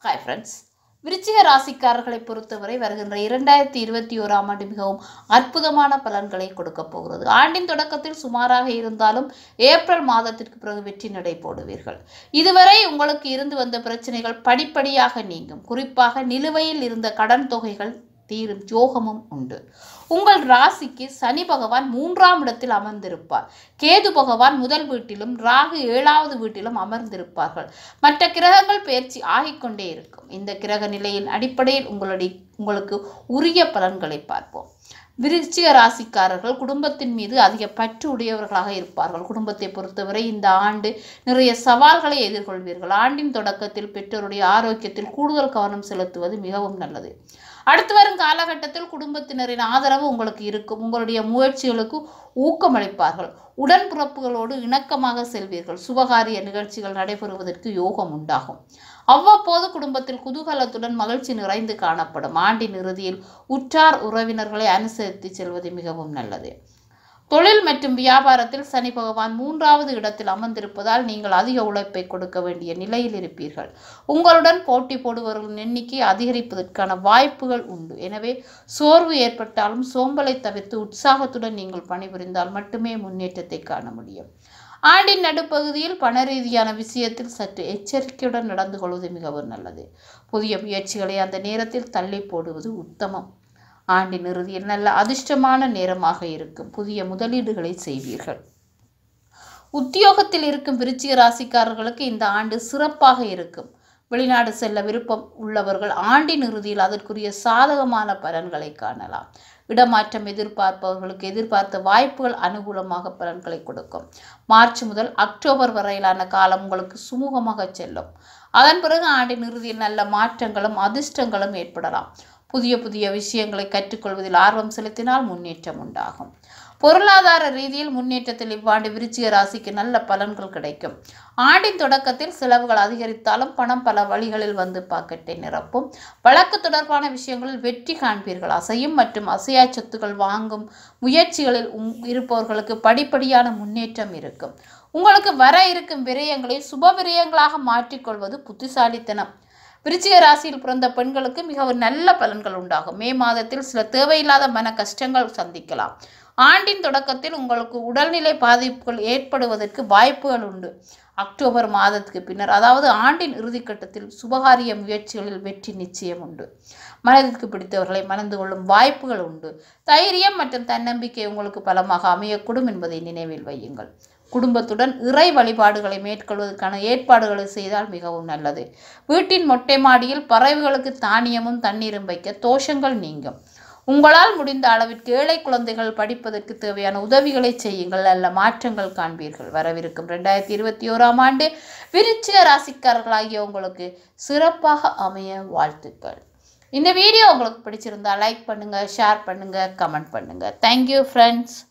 hi friends விருச்சிக ராசிக்காரர்களை பொறுத்தவரை வருகின்ற இரண்டாயிரத்தி இருபத்தி ஓராம் ஆண்டு மிகவும் அற்புதமான பலன்களை கொடுக்க போகிறது ஆண்டின் தொடக்கத்தில் சுமாராக இருந்தாலும் ஏப்ரல் மாதத்திற்கு பிறகு வெற்றி நடை போடுவீர்கள் இதுவரை உங்களுக்கு இருந்து வந்த பிரச்சனைகள் படிப்படியாக நீங்கும் குறிப்பாக நிலுவையில் இருந்த கடன் தொகைகள் தீரும் யோகமும் உண்டு உங்கள் ராசிக்கு சனி பகவான் மூன்றாம் இடத்தில் அமர்ந்திருப்பார் கேது பகவான் முதல் வீட்டிலும் ராகு ஏழாவது வீட்டிலும் அமர்ந்திருப்பார்கள் மற்ற கிரகங்கள் பயிற்சி ஆகிக்கொண்டே இருக்கும் இந்த கிரக நிலையின் அடிப்படையில் உங்களுடைய உங்களுக்கு உரிய பலன்களை பார்ப்போம் விருச்சிக ராசிக்காரர்கள் குடும்பத்தின் மீது அதிக பற்று உடையவர்களாக இருப்பார்கள் குடும்பத்தை பொறுத்தவரை இந்த ஆண்டு நிறைய சவால்களை எதிர்கொள்வீர்கள் ஆண்டின் தொடக்கத்தில் பெற்றோருடைய ஆரோக்கியத்தில் கூடுதல் கவனம் செலுத்துவது மிகவும் நல்லது அடுத்து வரும் காலகட்டத்தில் குடும்பத்தினரின் ஆதரவு உங்களுக்கு இருக்கும் உங்களுடைய முயற்சிகளுக்கு ஊக்கமளிப்பார்கள் உடன்பிறப்புகளோடு இணக்கமாக செல்வீர்கள் சுபகாரிய நிகழ்ச்சிகள் நடைபெறுவதற்கு யோகம் உண்டாகும் அவ்வப்போது குடும்பத்தில் குதூகலத்துடன் மகிழ்ச்சி நிறைந்து காணப்படும் ஆண்டின் இறுதியில் உற்றார் உறவினர்களை அனுசரித்து செல்வது மிகவும் நல்லது தொழில் மற்றும் வியாபாரத்தில் சனி பகவான் மூன்றாவது இடத்தில் அமர்ந்திருப்பதால் நீங்கள் அதிக உழைப்பை கொடுக்க வேண்டிய நிலையில் இருப்பீர்கள் உங்களுடன் போட்டி போடுபவர்களின் எண்ணிக்கை அதிகரிப்பதற்கான வாய்ப்புகள் உண்டு எனவே சோர்வு ஏற்பட்டாலும் சோம்பலை தவிர்த்து உற்சாகத்துடன் நீங்கள் பணிபுரிந்தால் மட்டுமே முன்னேற்றத்தை காண முடியும் ஆண்டின் நடுப்பகுதியில் பண ரீதியான விஷயத்தில் சற்று எச்சரிக்கையுடன் நடந்து கொள்வது மிகவும் நல்லது புதிய முயற்சிகளை அந்த நேரத்தில் தள்ளி போடுவது உத்தமம் ஆண்டின் இறுதியில் நல்ல அதிர்ஷ்டமான நேரமாக இருக்கும் புதிய முதலீடுகளை செய்வீர்கள் உத்தியோகத்தில் இருக்கும் விருச்சிக ராசிக்காரர்களுக்கு இந்த ஆண்டு சிறப்பாக இருக்கும் வெளிநாடு செல்ல விருப்பம் உள்ளவர்கள் ஆண்டின் இறுதியில் அதற்குரிய சாதகமான பலன்களை காணலாம் இடமாற்றம் எதிர்பார்ப்பவர்களுக்கு எதிர்பார்த்த வாய்ப்புகள் அனுகூலமாக பலன்களை கொடுக்கும் மார்ச் முதல் அக்டோபர் வரையிலான காலம் உங்களுக்கு சுமூகமாக செல்லும் அதன் பிறகு ஆண்டின் இறுதியில் நல்ல மாற்றங்களும் அதிர்ஷ்டங்களும் ஏற்படலாம் புதிய புதிய விஷயங்களை கற்றுக்கொள்வதில் ஆர்வம் செலுத்தினால் முன்னேற்றம் உண்டாகும் பொருளாதார ரீதியில் முன்னேற்றத்தில் இவ்வாண்டு விருச்சிக ராசிக்கு நல்ல பலன்கள் கிடைக்கும் ஆண்டின் தொடக்கத்தில் செலவுகள் அதிகரித்தாலும் பணம் பல வழிகளில் வந்து பாக்கெட்டை நிரப்பும் வழக்கு தொடர்பான விஷயங்களில் வெற்றி காண்பீர்கள் அசையும் மற்றும் அசையா சொத்துக்கள் வாங்கும் முயற்சிகளில் இருப்பவர்களுக்கு படிப்படியான முன்னேற்றம் இருக்கும் உங்களுக்கு வர இருக்கும் விரயங்களை சுப விரயங்களாக மாற்றிக்கொள்வது புத்திசாலித்தனம் விருச்சிக ராசியில் பிறந்த பெண்களுக்கு மிகவும் நல்ல பலன்கள் உண்டாகும் மே மாதத்தில் சில தேவையில்லாத மன கஷ்டங்கள் சந்திக்கலாம் ஆண்டின் தொடக்கத்தில் உங்களுக்கு உடல்நிலை பாதிப்புகள் ஏற்படுவதற்கு வாய்ப்புகள் உண்டு அக்டோபர் மாதத்துக்கு பின்னர் அதாவது ஆண்டின் இறுதிக்கட்டத்தில் சுபகாரிய முயற்சிகளில் வெற்றி நிச்சயம் உண்டு மனதிற்கு பிடித்தவர்களை மணந்து கொள்ளும் வாய்ப்புகள் உண்டு தைரியம் மற்றும் தன்னம்பிக்கை உங்களுக்கு பலமாக அமையக்கூடும் என்பதை நினைவில் வையுங்கள் குடும்பத்துடன் இறை வழிபாடுகளை மேற்கொள்வதற்கான ஏற்பாடுகளை செய்தால் மிகவும் நல்லது வீட்டின் மொட்டை மாடியில் பறவைகளுக்கு தானியமும் தண்ணீரும் வைக்க தோஷங்கள் நீங்கும் உங்களால் முடிந்த அளவிற்கு ஏழை குழந்தைகள் படிப்பதற்கு தேவையான உதவிகளை செய்யுங்கள் நல்ல மாற்றங்கள் காண்பீர்கள் வரவிருக்கும் ரெண்டாயிரத்தி இருபத்தி ஓராம் ஆண்டு விருச்சிக ராசிக்காரர்களாகிய உங்களுக்கு சிறப்பாக அமைய வாழ்த்துக்கள் இந்த வீடியோ உங்களுக்கு பிடிச்சிருந்தா லைக் பண்ணுங்கள் ஷேர் பண்ணுங்கள் கமெண்ட் பண்ணுங்கள் தேங்க்யூ ஃப்ரெண்ட்ஸ்